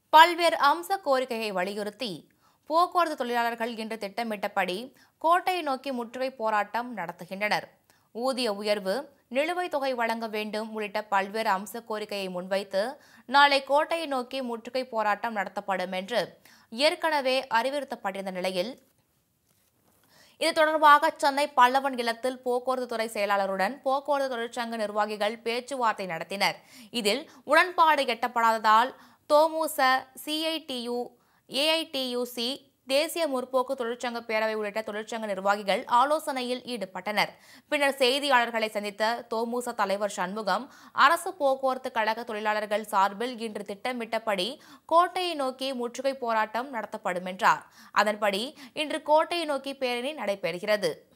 பல்வேறு அம்ச கோரிக்கையை வலியுறுத்தி போக்குவரத்து தொழிலாளர்கள் இன்று திட்டமிட்டபடி கோட்டையை நோக்கி முற்றுகை போராட்டம் நடத்துகின்றனர் ஊதிய உயர்வு நிலுவைத் தொகை வழங்க வேண்டும் உள்ளிட்ட பல்வேறு அம்ச கோரிக்கையை முன்வைத்து நாளை கோட்டையை நோக்கி முற்றுகை போராட்டம் நடத்தப்படும் என்று ஏற்கனவே அறிவுறுத்தப்பட்டிருந்த நிலையில் இது தொடர்பாக சென்னை பல்லவன் இல்லத்தில் போக்குவரத்து துறை செயலாளருடன் போக்குவரத்து தொழிற்சங்க நிர்வாகிகள் பேச்சுவார்த்தை நடத்தினர் இதில் உடன்பாடு எட்டப்படாததால் தோமுச சிஐடியு ஏஐடியுசி தேசிய முற்போக்கு தொழிற்சங்க பேரவை உள்ளிட்ட தொழிற்சங்க நிர்வாகிகள் ஆலோசனையில் ஈடுபட்டனர் பின்னர் செய்தியாளர்களை சந்தித்த தோமுச தலைவர் சண்முகம் அரசு போக்குவரத்து கழக தொழிலாளர்கள் சார்பில் இன்று திட்டமிட்டபடி கோட்டையை நோக்கி முற்றுகை போராட்டம் நடத்தப்படும் என்றார் அதன்படி இன்று கோட்டையை நோக்கி பேரணி நடைபெறுகிறது